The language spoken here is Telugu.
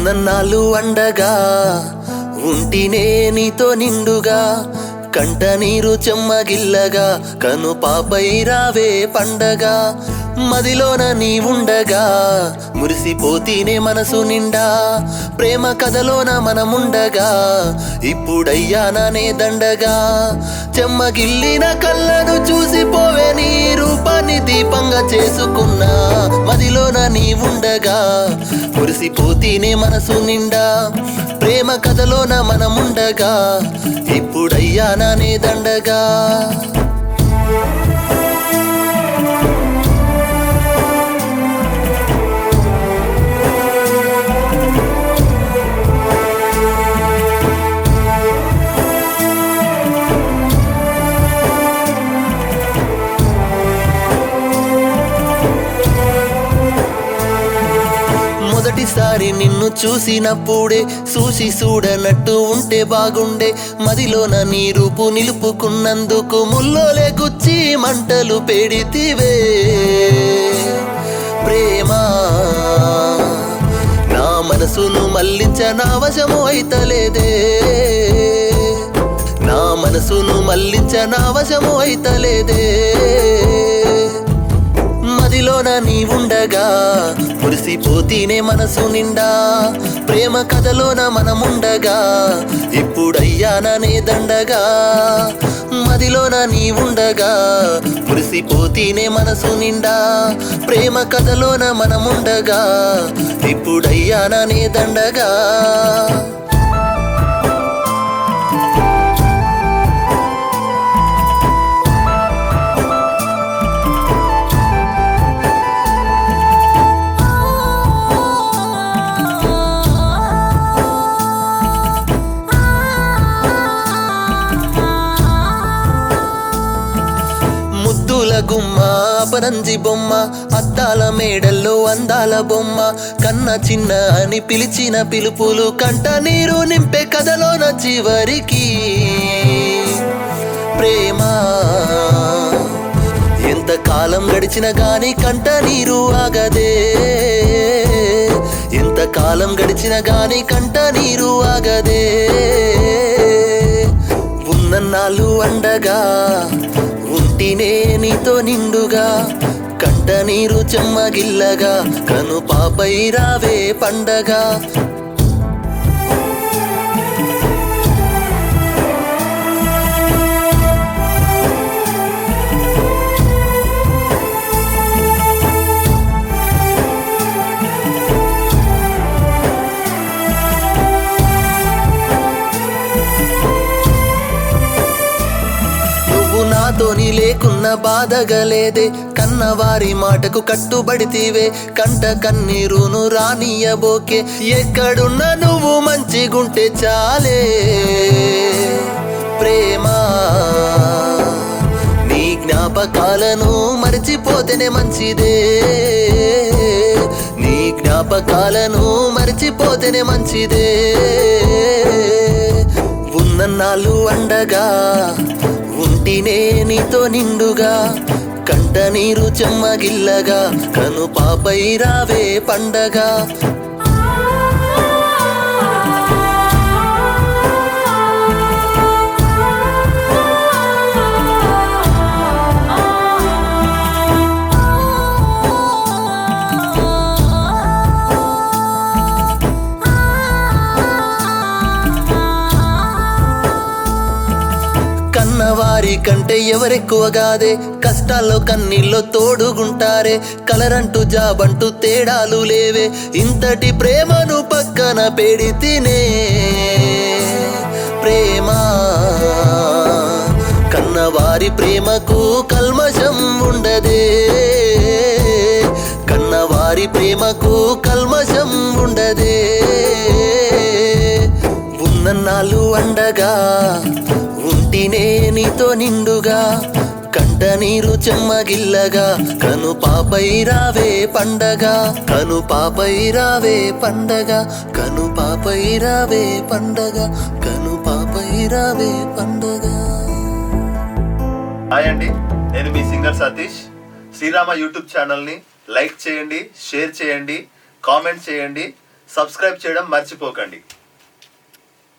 ఉన్నన్నాళ్ళు అండగా ఉంటినే నీతో నిండుగా కంట నీరు చెమ్మగిల్లగా కను పాపై రావే పండగ మదిలోన నీ ఉండగా మురిసిపోతీనే మనసు నిండా ప్రేమ కథలోన మనముండగా ఇప్పుడయ్యాననే దండగా చెమ్మగిల్లిన కళ్ళను చూసిపోవే నీ రూపాన్ని దీపంగా చేసుకున్నా మదిలోన నీ ఉండగా మురిసిపోతీనే మనసు నిండా ప్రేమ కథలోన మనముండగా ఇప్పుడయ్యాననే దండగా మొదటిసారి నిన్ను చూసినప్పుడే చూసి చూడనట్టు ఉంటే బాగుండే మదిలోన నీ రూపు నిలుపుకున్నందుకు ముల్లోలే గుచ్చి మంటలు పెడితివే ప్రేమ నా మనసును మళ్ళించ నా వశము అయితలేదే నా మనసును మళ్ళించ నా వశము అయితలేదే మదిలోన నీ ఉండగా మురిసిపోతీనే మనసు నిండా ప్రేమ కథలోన మనముండగా ఇప్పుడయ్యాననే దండగా మదిలోన నీ ఉండగా మురిసిపోతీనే మనసు నిండా ప్రేమ కథలోన మనముండగా ఇప్పుడయ్యాననే దండగా ముద్దుల గుమ్మ పరంజి బొమ్మ అద్దాల మేడల్లో అందాల బొమ్మ కన్న చిన్న అని పిలిచిన పిలుపులు కంట నీరు నింపే కథలోన చివరికి ప్రేమ ఎంత కాలం గడిచిన గాని కంట నీరు ఆగదే ఎంత కాలం గడిచిన గాని కంట నీరు ఆగదే ఉన్నన్నాళ్ళు అండగా ఉంటినే నీతో నిండుగా కంట నీరు చెమ్మగిల్లగా కను పాపై రావే పండగ నువ్వు నాతోని లేకున్న బాధగలేదే కన్నవారి మాటకు కట్టుబడితీవే కంట కన్నీరును రానియబోకే ఎక్కడున్నా నువ్వు మంచిగుంటే చాలే ప్రేమ నీ జ్ఞాపకాలను మర్చిపోతేనే మంచిదే నీ జ్ఞాపకాలను మర్చిపోతేనే మంచిదే ఉన్నన్నాళ్ళు అండగా ఉంటినే నీతో నిండుగా కంట నీరు చెమ్మగిల్లగా కను పాపై రావే పండగ కన్నవారి కంటే ఎవరెక్కువగాదే కష్టాల్లో కన్నీల్లో తోడుగుంటారే కలరంటూ జాబంటూ తేడాలు లేవే ఇంతటి ప్రేమను పక్కన పెడితేనే ప్రేమ కన్నవారి ప్రేమకు కల్మషం ఉండదే కన్నవారి ప్రేమకు కల్మషం ఉండదే ఉన్నన్నాళ్ళు అండగా ఉంటినే నీతో నిండుగా కంట నీరు చెమ్మగిల్లగా కను పాపై రావే పండగ కను పాపై రావే పండగ కను పాపై రావే పండగ కను పాపై రావే పండగ హాయ్ అండి నేను మీ సింగర్ సతీష్ శ్రీరామ యూట్యూబ్ ఛానల్ని లైక్ చేయండి షేర్ చేయండి కామెంట్ చేయండి సబ్స్క్రైబ్ చేయడం మర్చిపోకండి